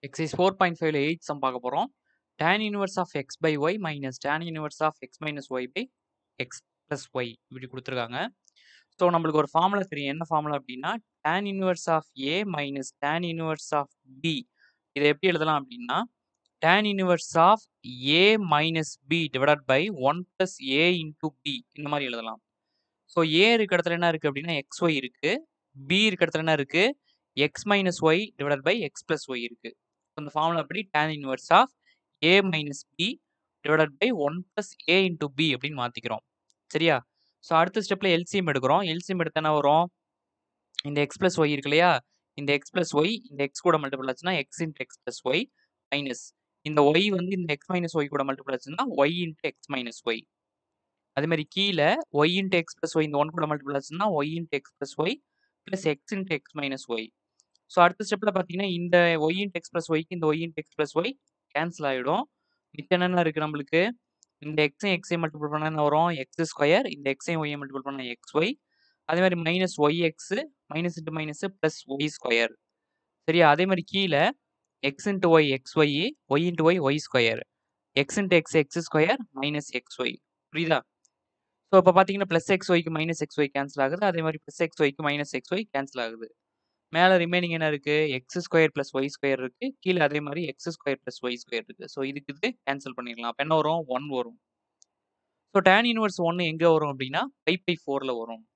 exercise four point ஃபைவ்ல eight sum பார்க்க போகிறோம் tan inverse of x by y minus tan inverse of x minus y by x plus y இப்படி கொடுத்துருக்காங்க so நம்மளுக்கு ஒரு formula தெரியும் என்ன ஃபார்முலா அப்படின்னா tan inverse of A minus tan inverse of B இதை எப்படி எழுதலாம் அப்படின்னா tan inverse of A minus B divided by one plus A into B இந்த மாதிரி எழுதலாம் ஸோ ஏ இருக்க இடத்துல என்ன இருக்குது அப்படின்னா எக்ஸ் ஒய் இருக்குது பி இருக்க இடத்துல என்ன இருக்குது x minus y divided by x plus y இருக்குது அந்த ஃபார்முலா படி tan inverse of A minus B divided by one plus A into b அப்படின்னு மாற்றிக்கிறோம் சரியா ஸோ அடுத்த ஸ்டெப்பில் எல்சிஎம் எடுக்கிறோம் எல்சிஎம் எடுத்து என்ன வரும் இந்த எக்ஸ் ப்ளஸ் ஒய் இருக்கு இல்லையா இந்த எக்ஸ் ப்ளஸ் ஒய் இந்த எக்ஸ் கூட மல்டிபிள் ஆச்சுன்னா x into x plus y minus இந்த ஒய் வந்து இந்த எக்ஸ் மைனஸ் ஒய் கூட மல்டிபிள் ஆச்சுன்னா y into x minus y அதே மாதிரி கீழே y into x plus y இந்த ஒன் கூட மல்டிபிள் ஆச்சுன்னா y into x plus y plus x into x minus y so அடுத்த ஸ்டெப்பில் பார்த்தீங்கன்னா இந்த ஒய் இன்ட் எக்ஸ் ப்ளஸ் ஒய்க்கு இந்த y into x plus y cancel ஆகிடும் மிச்சம் என்னென்ன இருக்குது நம்மளுக்கு இந்த எக்ஸையும் எக்ஸையும் மல்டிபிள் பண்ணால் என்ன வரும் எக்ஸ் ஸ்கொயர் இந்த எக்ஸையும் ஒய்யை மல்டிபிள் பண்ணால் எக்ஸ் ஒய் அதே மாதிரி minus y x minus into minus plus y square சரியா அதே மாதிரி கீழே x into y x y y into y y square x into x x square minus x y புரியுதா ஸோ இப்போ பார்த்தீங்கன்னா ப்ளஸ் எக்ஸ் ஒய்க்கு மைனஸ் எக்ஸ் ஒய் கேன்சல் ஆகுது அதே மாதிரி ப்ளஸ் எக்ஸ் ஒய்க்கு மைனஸ் எக்ஸ் ஒய் கேன்சல் ஆகுது மேலே ரிமைனிங் என்ன இருக்குது x square plus y square இருக்குது கீழே அதே மாதிரி X square plus y square இருக்குது ஸோ இதுக்கு இது கேன்சல் பண்ணிடலாம் அப்போ என்ன வரும் ஒன் வரும் ஸோ டேன் இன்வர்ஸ் ஒன்று எங்கே வரும் அப்படின்னா ஃபைவ் பை ஃபோரில் வரும்